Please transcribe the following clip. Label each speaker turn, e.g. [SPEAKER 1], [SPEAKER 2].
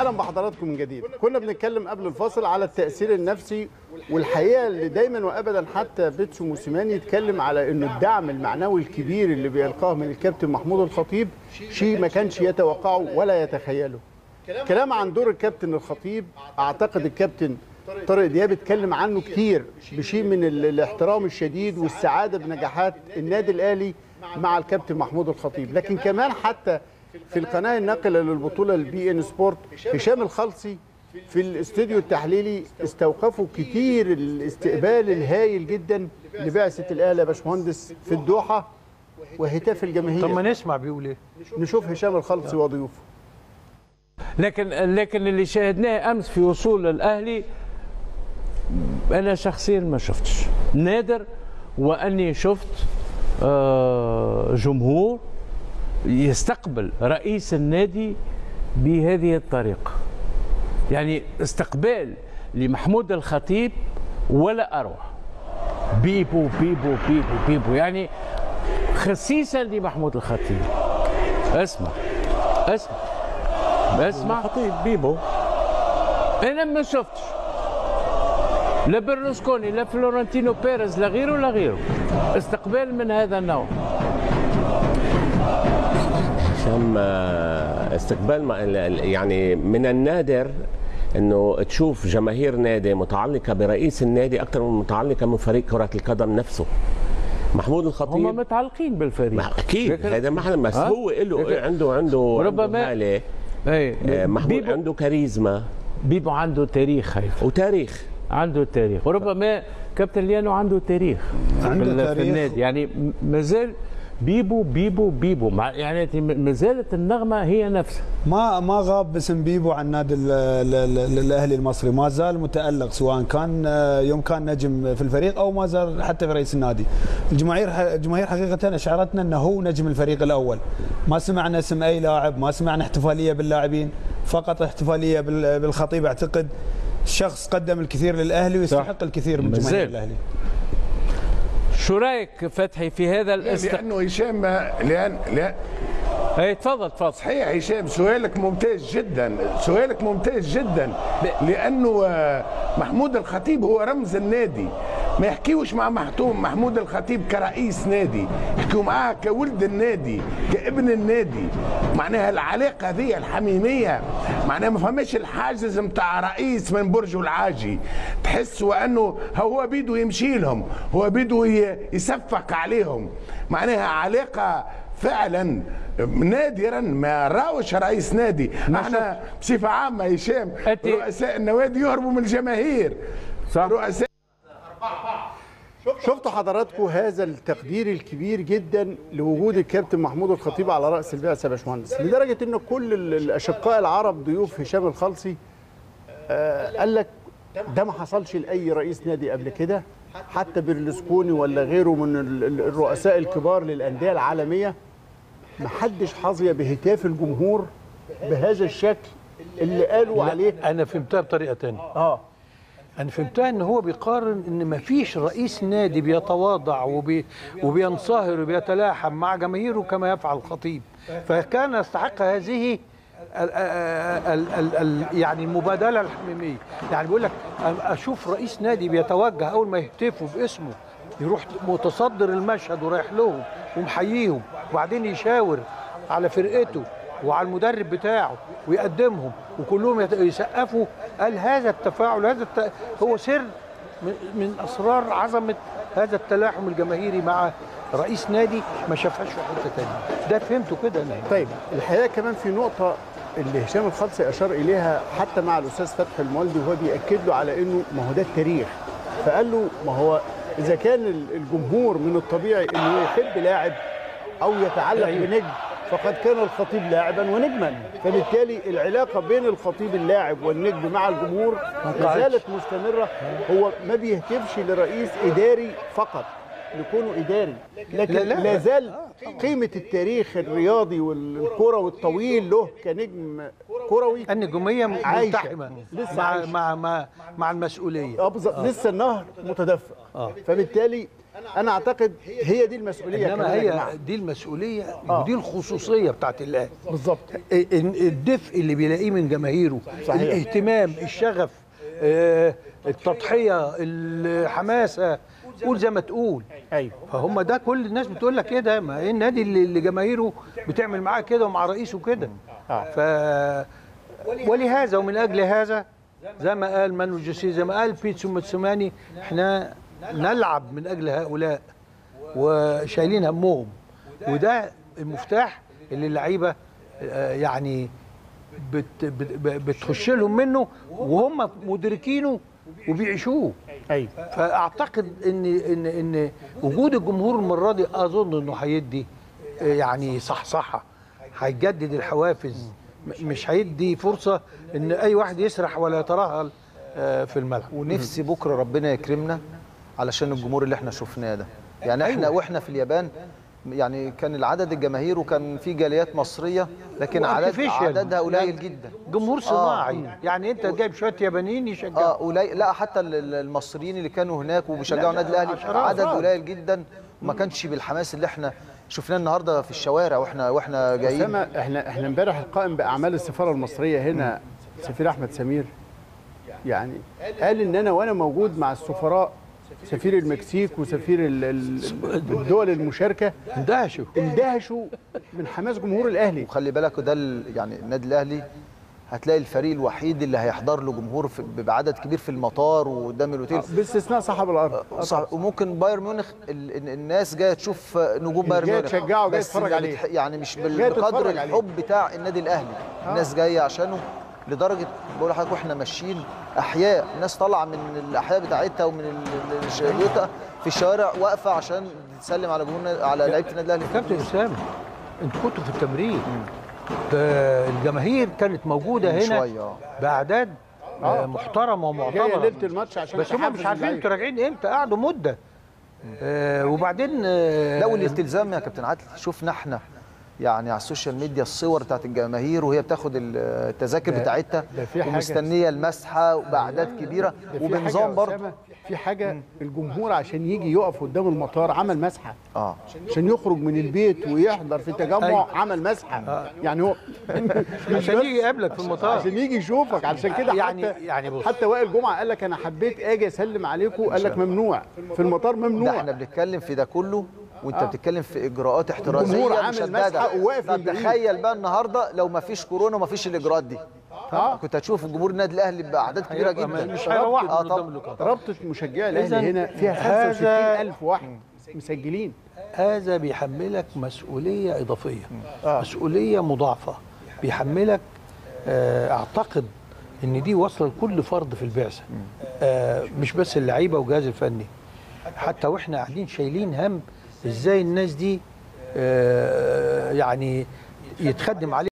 [SPEAKER 1] اهلا بحضراتكم من جديد كنا بنتكلم قبل الفاصل على التاثير النفسي والحقيقه اللي دايما وابدا حتى بيتسو موسيماني يتكلم على انه الدعم المعنوي الكبير اللي بيلقاه من الكابتن محمود الخطيب شيء ما كانش يتوقعه ولا يتخيله كلام عن دور الكابتن الخطيب اعتقد الكابتن طارق دياب اتكلم عنه كتير بشيء من ال- الاحترام الشديد والسعاده بنجاحات النادي الاهلي مع الكابتن محمود الخطيب لكن كمان حتى في القناه الناقله للبطوله البي ان سبورت هشام الخلصي في الاستوديو التحليلي استوقفوا كتير الاستقبال الهائل جدا لبعثه الاهلي يا باشمهندس في الدوحه وهتاف
[SPEAKER 2] طب ما
[SPEAKER 1] الجماهير
[SPEAKER 2] نسمع بيقول ايه
[SPEAKER 1] نشوف هشام الخلصي وضيوفه
[SPEAKER 3] لكن لكن اللي شاهدناه امس في وصول الاهلي انا شخصيا ما شفتش نادر واني شفت آه، جمهور يستقبل رئيس النادي بهذه الطريقه يعني استقبال لمحمود الخطيب ولا اروع بيبو بيبو بيبو بيبو يعني خسيسا لمحمود الخطيب اسمع اسمع اسمع
[SPEAKER 2] خطيب بيبو
[SPEAKER 3] انا ما شفتش لا برلوسكوني لا فلورنتينو بيريز لا غيره لا غيره استقبال من هذا النوع
[SPEAKER 4] هشام آه، استقبال ما- ال- ال- يعني من النادر انه تشوف جماهير نادي متعلقه برئيس النادي اكثر من متعلقه من فريق كره القدم نفسه محمود
[SPEAKER 3] هم
[SPEAKER 4] الخطيب
[SPEAKER 3] متعلقين بالفريق
[SPEAKER 4] ما- اكيد
[SPEAKER 3] لكن-
[SPEAKER 4] هذا ما حدا بس
[SPEAKER 3] ها؟
[SPEAKER 4] هو له
[SPEAKER 3] لكن-
[SPEAKER 4] عنده عنده
[SPEAKER 3] ربما-
[SPEAKER 4] عنده هالة.
[SPEAKER 3] اي
[SPEAKER 4] آه، محمود
[SPEAKER 3] بيبو,
[SPEAKER 4] عنده كاريزما
[SPEAKER 3] بيبو عنده تاريخ هاي
[SPEAKER 4] وتاريخ
[SPEAKER 3] عنده تاريخ وربما كابتن ليانو عنده تاريخ
[SPEAKER 5] عنده
[SPEAKER 3] في ال- في
[SPEAKER 5] تاريخ.
[SPEAKER 3] النادي يعني م- ما زال بيبو بيبو بيبو مع يعني ما زالت النغمه هي نفسها
[SPEAKER 5] ما ما غاب اسم بيبو عن نادي ال- ال- ال- الاهلي المصري ما زال متالق سواء كان آه، يوم كان نجم في الفريق او ما زال حتى في رئيس النادي الجماهير ح- الجماهير حقيقه اشعرتنا انه هو نجم الفريق الاول ما سمعنا اسم اي لاعب ما سمعنا احتفاليه باللاعبين فقط احتفاليه بال- بالخطيب اعتقد شخص قدم الكثير للاهلي ويستحق الكثير من
[SPEAKER 3] ما
[SPEAKER 5] جماهير
[SPEAKER 3] زال.
[SPEAKER 5] الاهلي
[SPEAKER 3] شو رايك فتحي في هذا الاست
[SPEAKER 6] لانه هشام لان لا
[SPEAKER 3] اي تفضل تفضل
[SPEAKER 6] صحيح هشام سؤالك ممتاز جدا سؤالك ممتاز جدا لانه آه، محمود الخطيب هو رمز النادي ما يحكيوش مع محتوم محمود الخطيب كرئيس نادي يحكيوا معاه كولد النادي كابن النادي معناها العلاقه هذه الحميميه معناها ما فهمش الحاجز متاع رئيس من برج العاجي تحس وانه هو بيده يمشي لهم هو بيده ي- يصفق عليهم معناها علاقه فعلا نادرا ما راوش رئيس نادي احنا بصفه عامه هشام
[SPEAKER 3] أنت-
[SPEAKER 6] رؤساء النوادي يهربوا من الجماهير
[SPEAKER 3] صح.
[SPEAKER 6] رؤساء
[SPEAKER 1] شفتوا حضراتكم هذا التقدير الكبير جدا لوجود الكابتن محمود الخطيب على راس البعثه يا باشمهندس لدرجه ان كل ال- الاشقاء العرب ضيوف هشام الخلصي آه قال لك ده ما حصلش لاي رئيس نادي قبل كده حتى بيرلسكوني ولا غيره من ال- ال- الرؤساء الكبار للانديه العالميه ما حدش حظي بهتاف الجمهور بهذا الشكل اللي قالوا عليه
[SPEAKER 2] انا فهمتها بطريقه تانية
[SPEAKER 1] اه
[SPEAKER 2] انا فهمتها ان هو بيقارن ان ما فيش رئيس نادي بيتواضع وبي وبينصهر وبيتلاحم مع جماهيره كما يفعل الخطيب فكان يستحق هذه ال ال ال ال يعني المبادله الحميميه يعني بيقول لك أنا اشوف رئيس نادي بيتوجه اول ما يهتفوا باسمه يروح متصدر المشهد ورايح لهم ومحييهم وبعدين يشاور على فرقته وعلى المدرب بتاعه ويقدمهم وكلهم يت- يسقفوا قال هذا التفاعل هذا الت... هو سر من, من اسرار عظمه هذا التلاحم الجماهيري مع رئيس نادي ما شافهاش في حته ثانيه ده فهمته كده انا
[SPEAKER 1] طيب الحقيقه كمان في نقطه اللي هشام الخلصي اشار اليها حتى مع الاستاذ فتحي المولدي وهو بياكد له على انه ما هو ده التاريخ فقال له ما هو اذا كان ال- الجمهور من الطبيعي انه يحب لاعب او يتعلق بنجم فقد كان الخطيب لاعبا ونجما فبالتالي العلاقه بين الخطيب اللاعب والنجم مع الجمهور ما زالت مستمره هو ما بيهتفش لرئيس اداري فقط لكونه اداري لكن
[SPEAKER 2] لا،
[SPEAKER 1] لا,
[SPEAKER 2] لا.
[SPEAKER 1] لا زال قيمه التاريخ الرياضي والكروي الطويل له كنجم كروي
[SPEAKER 2] النجوميه
[SPEAKER 1] عايشة.
[SPEAKER 2] ملتحمه
[SPEAKER 1] لسه
[SPEAKER 2] مع,
[SPEAKER 1] عايشة.
[SPEAKER 2] مع مع مع المسؤوليه
[SPEAKER 1] اه بالظبط لسه النهر متدفق فبالتالي انا اعتقد هي دي المسؤوليه
[SPEAKER 2] انما
[SPEAKER 1] كمان يا
[SPEAKER 2] هي
[SPEAKER 1] جماعة.
[SPEAKER 2] دي المسؤوليه ودي الخصوصيه بتاعت الاهلي
[SPEAKER 1] بالظبط
[SPEAKER 2] ال- الدفء اللي بيلاقيه من جماهيره
[SPEAKER 1] صحيح.
[SPEAKER 2] الاهتمام الشغف آه، التضحيه الحماسه قول زي ما تقول
[SPEAKER 1] ايوه
[SPEAKER 2] فهم ده كل الناس بتقول لك كده ما ايه النادي اللي اللي جماهيره بتعمل معاه كده ومع رئيسه كده ف ولهذا ومن اجل هذا زي ما قال مانو جوسيه زي ما قال بيتسو موتسوماني احنا نلعب من اجل هؤلاء وشايلين همهم وده المفتاح اللي اللعيبه آه، يعني بت بت بتخش لهم منه وهم مدركينه وبيعيشوه
[SPEAKER 1] ايوه
[SPEAKER 2] فاعتقد ان ان ان وجود الجمهور المره دي اظن انه هيدي آه، يعني صحصحه هيجدد الحوافز م- مش هيدي فرصه ان اي واحد يسرح ولا يترهل آه، في الملعب
[SPEAKER 7] ونفسي بكره ربنا يكرمنا علشان الجمهور اللي احنا شفناه ده يعني احنا
[SPEAKER 2] أيوة.
[SPEAKER 7] واحنا في اليابان يعني كان العدد الجماهير وكان في جاليات مصريه لكن عدد
[SPEAKER 2] Artificial.
[SPEAKER 7] عددها قليل
[SPEAKER 2] يعني
[SPEAKER 7] جدا
[SPEAKER 2] جمهور صناعي
[SPEAKER 7] آه.
[SPEAKER 2] يعني انت جايب شويه يابانيين يشجعوا
[SPEAKER 7] اه قليل لا حتى ال- ال- المصريين اللي كانوا هناك وبيشجعوا النادي الاهلي
[SPEAKER 2] عشرات
[SPEAKER 7] عدد
[SPEAKER 2] أفراد.
[SPEAKER 7] قليل جدا وما كانش بالحماس اللي احنا شفناه النهارده في الشوارع واحنا واحنا جايين
[SPEAKER 1] اسامه احنا احنا امبارح القائم باعمال السفاره المصريه هنا سفير احمد سمير يعني قال ان انا وانا موجود مع السفراء سفير المكسيك وسفير ال- ال- الدول المشاركه
[SPEAKER 2] اندهشوا
[SPEAKER 1] اندهشوا من حماس جمهور الاهلي
[SPEAKER 7] وخلي بالك ده ال- يعني النادي الاهلي هتلاقي الفريق الوحيد اللي هيحضر له جمهور في بعدد كبير في المطار وقدام الاوتيل
[SPEAKER 1] باستثناء صاحب الارض
[SPEAKER 7] صح وممكن بايرن ميونخ ال- ال- الناس جايه تشوف نجوم بايرن
[SPEAKER 1] جاية
[SPEAKER 7] ميونخ
[SPEAKER 1] تشجعه وجاية
[SPEAKER 7] بس
[SPEAKER 1] تتفرج
[SPEAKER 7] ما
[SPEAKER 1] عليه.
[SPEAKER 7] بتح- يعني مش بال-
[SPEAKER 1] جاية
[SPEAKER 7] بقدر
[SPEAKER 1] تتفرج عليه.
[SPEAKER 7] الحب بتاع النادي الاهلي الناس جايه عشانه لدرجه بقول لحضرتك واحنا ماشيين احياء الناس طالعه من الاحياء بتاعتها ومن ال- ال- الش- بيوتها في الشوارع واقفه عشان تسلم على جمهور على لعيبه النادي الاهلي
[SPEAKER 2] كابتن اسامه انتوا كنتوا في التمرين ده الجماهير كانت موجوده
[SPEAKER 7] من
[SPEAKER 2] هنا
[SPEAKER 7] شوية، آه.
[SPEAKER 2] باعداد آه، محترمه
[SPEAKER 1] جايه
[SPEAKER 2] ومعتبره
[SPEAKER 1] ليله الماتش عشان
[SPEAKER 2] بس هم
[SPEAKER 1] تحفز
[SPEAKER 2] مش عارفين
[SPEAKER 1] اللعيبة.
[SPEAKER 2] انتوا راجعين امتى قعدوا مده آه وبعدين آه
[SPEAKER 7] لا والالتزام يا كابتن عادل شفنا احنا يعني على السوشيال ميديا الصور بتاعت الجماهير وهي بتاخد التذاكر
[SPEAKER 1] ده-
[SPEAKER 7] بتاعتها
[SPEAKER 1] ده في حاجة-
[SPEAKER 7] ومستنيه المسحه باعداد كبيره
[SPEAKER 1] ده في حاجة
[SPEAKER 7] وبنظام
[SPEAKER 1] يا
[SPEAKER 7] برضه
[SPEAKER 1] أسامة، في حاجه الجمهور عشان يجي يقف قدام المطار عمل مسحه
[SPEAKER 7] اه
[SPEAKER 1] عشان يخرج من البيت ويحضر في تجمع
[SPEAKER 2] أيوة.
[SPEAKER 1] عمل مسحه يعني هو مش
[SPEAKER 2] عشان
[SPEAKER 1] بس-
[SPEAKER 2] يجي يقابلك في المطار
[SPEAKER 1] عشان يجي يشوفك عشان كده
[SPEAKER 2] يعني-
[SPEAKER 1] حتى
[SPEAKER 2] يعني بص.
[SPEAKER 1] حتى وائل جمعه قال لك انا حبيت اجي اسلم عليكم قال لك ممنوع في المطار
[SPEAKER 7] ده
[SPEAKER 1] ممنوع
[SPEAKER 7] احنا بنتكلم في ده كله وانت بتتكلم في اجراءات احترازيه
[SPEAKER 1] الجمهور عامل
[SPEAKER 7] مشدده
[SPEAKER 1] مسحة وواقف
[SPEAKER 7] طب
[SPEAKER 1] من بعيد.
[SPEAKER 7] تخيل بقى النهارده لو ما فيش كورونا وما فيش الاجراءات دي
[SPEAKER 1] آه.
[SPEAKER 7] كنت هتشوف جمهور النادي الاهلي باعداد كبيره
[SPEAKER 2] هيبقى
[SPEAKER 7] جدا
[SPEAKER 2] مش هيروحوا
[SPEAKER 7] اه
[SPEAKER 2] من قدام
[SPEAKER 7] طبعا
[SPEAKER 2] اللقاء
[SPEAKER 1] رابطه مشجعي الاهلي
[SPEAKER 2] إذن
[SPEAKER 1] هنا فيها
[SPEAKER 2] هذا-
[SPEAKER 1] 65000 واحد مسجلين
[SPEAKER 2] هذا بيحملك مسؤوليه اضافيه مسؤوليه مضاعفه بيحملك آه، اعتقد ان دي واصله لكل فرد في البعثه آه، مش بس اللعيبه والجهاز الفني حتى واحنا قاعدين شايلين هم ازاي الناس دي آه، يعني يتخدم عليها